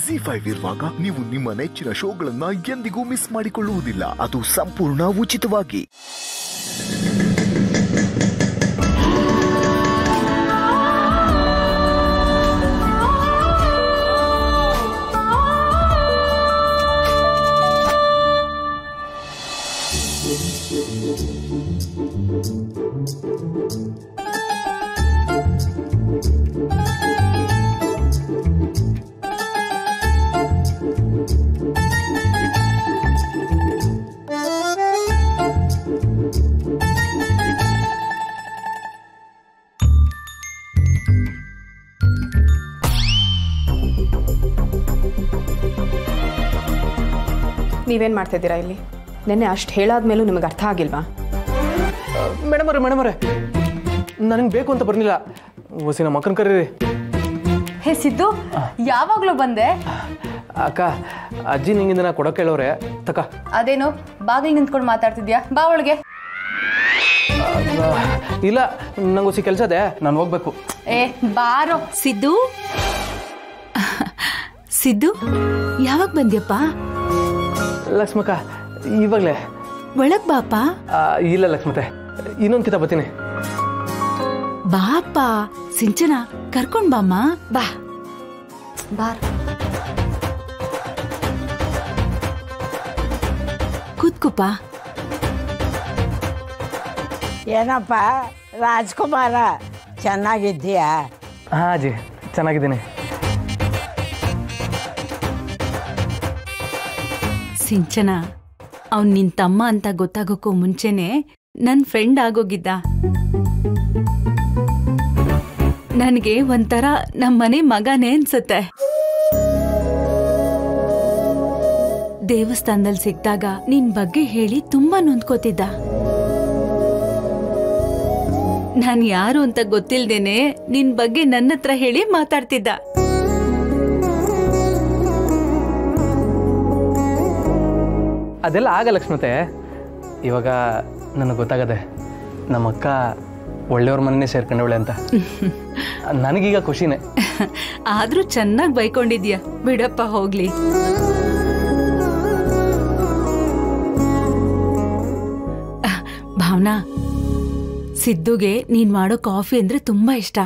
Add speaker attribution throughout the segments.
Speaker 1: G five ಇರುವಾಗ ನೀವು ನಿಮ್ಮ ನೆಚ್ಚಿನ ಶೋಗಳನ್ನ ಎಂದಿಗೂ ಮಿಸ್ ಮಾಡಿಕೊಳ್ಳುವುದಿಲ್ಲ ಅದು ಸಂಪೂರ್ಣ ಉಚಿತವಾಗಿ
Speaker 2: ನೀವೇನು ಮಾಡ್ತಿದ್ದೀರಾ ಇಲ್ಲಿ ನಿನ್ನೆ ಅಷ್ಟು ಹೇಳಾದ್ಮೇಲೂ ನಿಮಗೆ ಅರ್ಥ ಆಗಿಲ್ವಾ
Speaker 3: ಮೇಡಮ್ ಅವ್ರೆ ಮೇಡಮ್ ಅವ್ರೆ ನನಗೆ ಬೇಕು ಅಂತ ಬರ್ಲಿಲ್ಲ ಹೊಸಿನ ಮಕ್ಕನ ಕರೀರಿ
Speaker 4: ಹೇ ಸಿದ್ದು ಯಾವಾಗ್ಲೂ ಬಂದೆ
Speaker 3: ಅಕ್ಕ ಅಜ್ಜಿ ನಿಂಗಿಂದ ನಾ ಕೊಡೋಕೆ ಹೇಳೋರೆ ತಕ
Speaker 4: ಅದೇನು ಬಾಗಿಲು ನಿಂತ್ಕೊಂಡು ಮಾತಾಡ್ತಿದ್ಯಾ ಬಾ ಒಳಗೆ
Speaker 3: ಇಲ್ಲ ನಂಗೆ ಹೊಸಿ ಕೆಲಸ ಇದೆ ನಾನು ಹೋಗ್ಬೇಕು
Speaker 4: ಏ ಬಾರೋ
Speaker 5: ಸಿದ್ದು ಸಿದ್ದು ಯಾವಾಗ ಬಂದ್ಯಪ್ಪ
Speaker 3: ಲಕ್ಷ್ಮಕ್ಕ ಇವಾಗಲೇ
Speaker 5: ಒಳಗ್ ಬಾಪ
Speaker 3: ಇಲ್ಲ ಲಕ್ಷ್ಮತೆ ಇನ್ನೊಂದು ಕಿತ ಬರ್ತೀನಿ
Speaker 5: ಬಾಪ ಸಿಂಚನ ಕರ್ಕೊಂಡ್ ಬಾಮ್ಮ ಬಾ
Speaker 4: ಬಾರ್
Speaker 5: ಕೂತ್ಕುಪ್ಪ
Speaker 6: ಏನಪ್ಪ ರಾಜ್ಕುಮಾರ ಚೆನ್ನಾಗಿದ್ದೀಯಾ
Speaker 3: ಹಾಂ ಅಜ್ಜಿ ಚೆನ್ನಾಗಿದ್ದೀನಿ
Speaker 5: ಸಿಂಚನ ಅವ್ನ್ ನಿನ್ ತಮ್ಮ ಅಂತ ಗೊತ್ತಾಗೋಕ್ಕೂ ಮುಂಚೆನೆ ನನ್ ಫ್ರೆಂಡ್ ಆಗೋಗಿದ್ದ ನನಗೆ ಒಂಥರ ನಮ್ಮನೆ ಮಗನೇ ಅನ್ಸುತ್ತೆ ದೇವಸ್ಥಾನದಲ್ಲಿ ಸಿಕ್ಕಿದಾಗ ನಿನ್ ಬಗ್ಗೆ ಹೇಳಿ ತುಂಬಾ ನೊಂದ್ಕೋತಿದ್ದ ನಾನ್ ಯಾರು ಅಂತ ಗೊತ್ತಿಲ್ದೇನೆ ನಿನ್ ಬಗ್ಗೆ ನನ್ನ ಹತ್ರ ಹೇಳಿ ಮಾತಾಡ್ತಿದ್ದ
Speaker 3: ಅದೆಲ್ಲ ಆಗ ಲಕ್ಷ್ಮತೆ ಇವಾಗ ನನಗೆ ಗೊತ್ತಾಗದೆ ನಮ್ಮ ಅಕ್ಕ ಒಳ್ಳೆಯವ್ರ ಮನೆಯೇ ಸೇರ್ಕೊಂಡವಳೆ ಅಂತ ನನಗೀಗ ಖುಷಿನೇ
Speaker 5: ಆದ್ರೂ ಚೆನ್ನಾಗಿ ಬೈಕೊಂಡಿದ್ಯಾ ಬಿಡಪ್ಪ ಹೋಗ್ಲಿ ಅಹ್, ಭಾವನಾ ಸಿದ್ದುಗೆ ನೀನ್ ಮಾಡೋ ಕಾಫಿ ಅಂದ್ರೆ ತುಂಬಾ ಇಷ್ಟ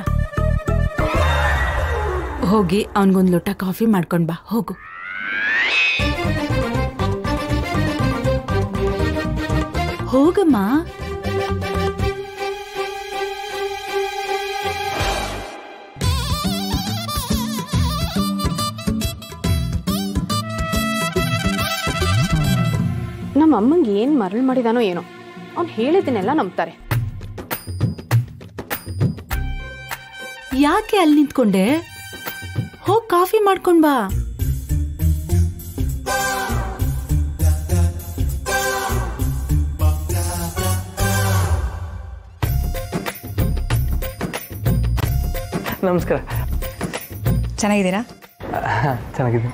Speaker 5: ಹೋಗಿ ಅವನ್ಗೊಂದ್ ಲೋಟ ಕಾಫಿ ಮಾಡ್ಕೊಂಡ್ ಬಾ ಹೋಗು ಹೋಗಮ್ಮ
Speaker 2: ನಮ್ಮ ಅಮ್ಮಂಗೆ ಏನು ಮರಳು ಮಾಡಿದಾನೋ ಏನೋ ಅವ್ನು ಹೇಳಿದ್ದನ್ನೆಲ್ಲ ನಂಬ್ತಾರೆ
Speaker 5: ಯಾಕೆ ಅಲ್ಲಿ ನಿಂತ್ಕೊಂಡೆ ಹೋಗ್ ಕಾಫಿ ಮಾಡ್ಕೊಂಡ್ ಬಾ
Speaker 3: ನಮಸ್ಕಾರ
Speaker 7: ಚೆನ್ನಾಗಿದ್ದೀರಾ
Speaker 3: ಹಾಂ ಚೆನ್ನಾಗಿದ್ದೀನಿ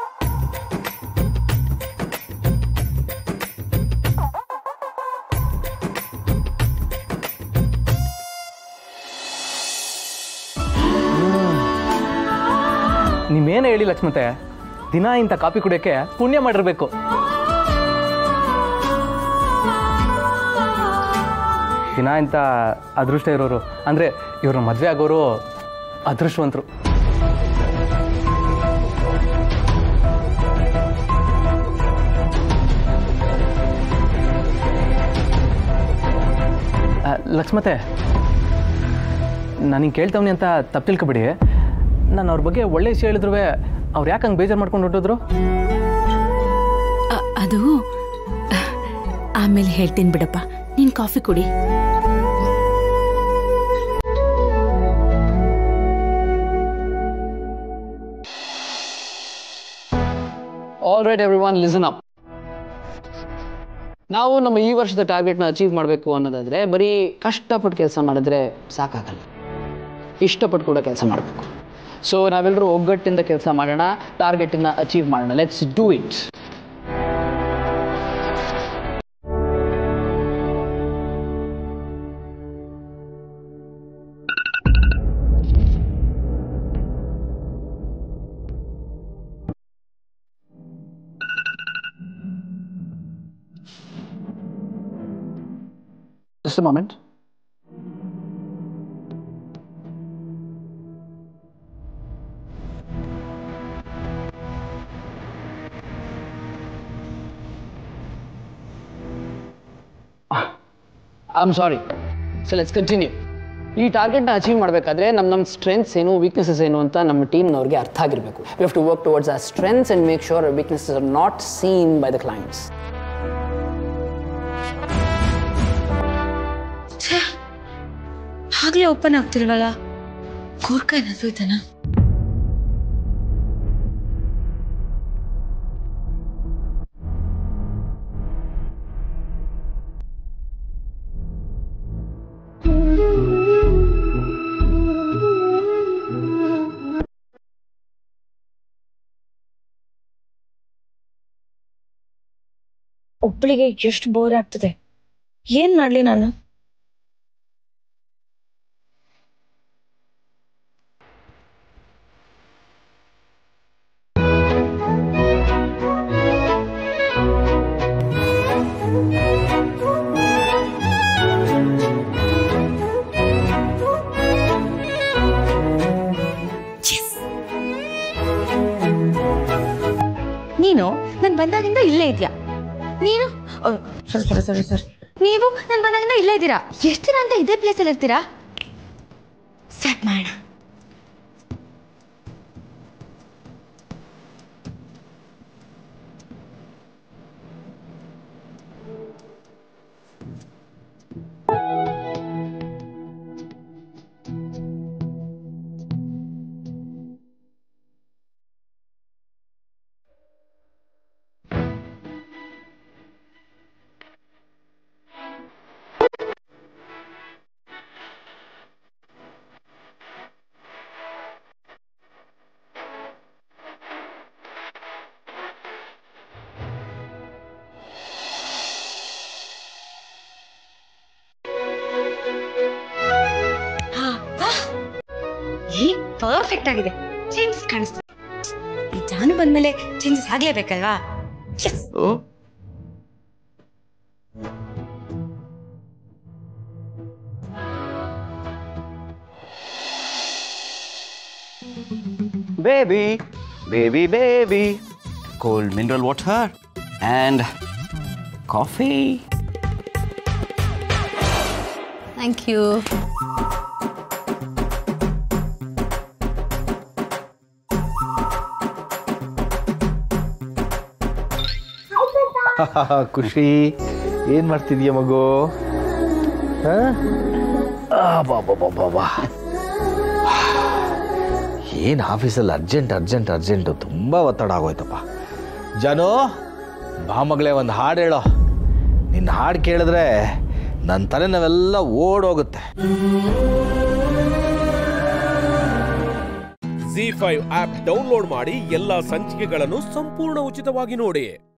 Speaker 3: ನೀವೇನು ಹೇಳಿ ಲಕ್ಷ್ಮತೆ ದಿನ ಇಂಥ ಕಾಪಿ ಕುಡಿಯೋಕ್ಕೆ ಪುಣ್ಯ ಮಾಡಿರ್ಬೇಕು ದಿನ ಇಂಥ ಅದೃಷ್ಟ ಇರೋರು ಅಂದರೆ ಇವ್ರ ಮದುವೆ ಆಗೋರು ಅದೃಷ್ಟವಂತರು ಆ, ಲಕ್ಷ್ಮತೆ ನಾನು ಹಿಂಗೆ ಕೇಳ್ತವ್ನಿ ಅಂತ ತಪ್ಪು ತಿಳ್ಕೊಬೇಡಿ ನಾನು ಅವ್ರ ಬಗ್ಗೆ ಒಳ್ಳೆ ವಿಷಯ ಹೇಳಿದ್ರು ಅವ್ರು ಯಾಕೆ ಹಂಗೆ ಬೇಜಾರು ಮಾಡ್ಕೊಂಡು ಹೊಟ್ಟೋದ್ರು
Speaker 5: ಅ- ಅದು ಅಹ್, ಆಮೇಲೆ ಹೇಳ್ತೀನಿ ಬಿಡಪ್ಪ ನೀನ್ ಕಾಫಿ ಕುಡಿ
Speaker 8: all right everyone listen up ನಾವು ನಮ್ಮ ಈ ವರ್ಷದ ಟಾರ್ಗೆಟ್ನ ಅಚೀವ್ ಮಾಡಬೇಕು ಅನ್ನೋದಾದರೆ ಬರೀ ಕಷ್ಟಪಟ್ಟು ಕೆಲಸ ಮಾಡಿದ್ರೆ ಸಾಕಾಗಲ್ಲ ಇಷ್ಟಪಟ್ಟು ಕೂಡ ಕೆಲಸ ಮಾಡಬೇಕು ಸೊ ನಾವೆಲ್ಲರೂ ಒಗ್ಗಟ್ಟಿಂದ ಕೆಲಸ ಮಾಡೋಣ ಟಾರ್ಗೆಟನ್ನು ಅಚೀವ್ ಮಾಡೋಣ let's do it Just a moment. I'm sorry so let's continue ಈ ಟಾರ್ಗೆಟ್ನ ಅಚೀವ್ ಮಾಡಬೇಕಾದ್ರೆ ನಮ್ಮ ನಮ್ಮ ಸ್ಟ್ರೆಂತ್ಸ್ ಏನು ವೀಕ್ನೆಸಸ್ ಏನು ಅಂತ ನಮ್ಮ ಟೀಮ್ನವ್ರಿಗೆ ಅರ್ಥ ಆಗಿರಬೇಕು we have to work towards ಆ strengths and make sure weaknesses are not seen by the clients
Speaker 7: ಆಗ್ಲೇ ಓಪನ್ ಆಗ್ತಿಲ್ವಲ್ಲ ಕೂರ್ಕ ಏನಾದ್ರು ಇದನ್ನ ಒಬ್ಬಳಿಗೆ ಎಷ್ಟು ಬೋರ್ ಆಗ್ತದೆ ಏನ್ ಮಾಡ್ಲಿ ನಾನು ನೀನು ನಾನು ಬಂದಾಗಿಂದ ಇಲ್ಲೇ ಇದೆಯಾ ನೀನು ಸರಿ ಸರಿ ಸರಿ ಸರಿ ನೀವು ನಾನು ಬಂದಾಗಿಂದ ಇಲ್ಲೇ ಇದ್ದೀರಾ ಎಷ್ಟು ದಿನ ಅಂತ ಇದೇ ಪ್ಲೇಸಲ್ಲಿ ಇರ್ತೀರಾ ಸ್ಟಾರ್ಟ್ ಮಾಡೋಣ ಏನ್ ಪರ್ಫೆಕ್ಟ್ ಆಗಿದೆ ಚೇಂಜಸ್ ಕಾಣಿಸ್ತದೆ ಈ ಜಾನು ಬಂದ್ಮೇಲೆ ಚೇಂಜಸ್ ಆಗ್ಲೇಬೇಕಲ್ವಾ Yes.
Speaker 9: Baby, baby, baby. Cold mineral water and coffee.
Speaker 4: Thank you
Speaker 10: Khushi ಏನ್ ಮಾಡ್ತಿದ್ಯ ಮಗು ಬಾಬಾ ಏನ್ ಆಫೀಸಲ್ಲಿ ಅರ್ಜೆಂಟ್ ಅರ್ಜೆಂಟ್ ಅರ್ಜೆಂಟು ತುಂಬಾ ಒತ್ತಡ ಆಗೋಯ್ತಪ್ಪ ಜಾನು ಬಾ ಮಗಳೇ ಒಂದು ಹಾಡು ಹೇಳೋ ನಿನ್ನ ಹಾಡು ಕೇಳಿದ್ರೆ ನನ್ನ ತಲೆ ನಾವೆಲ್ಲ ಓಡೋಗುತ್ತೆ
Speaker 11: ಜಿ ಫೈವ್ ಆಪ್ ಡೌನ್ಲೋಡ್ ಮಾಡಿ ಎಲ್ಲಾ ಸಂಚಿಕೆಗಳನ್ನು ಸಂಪೂರ್ಣ ಉಚಿತವಾಗಿ ನೋಡಿ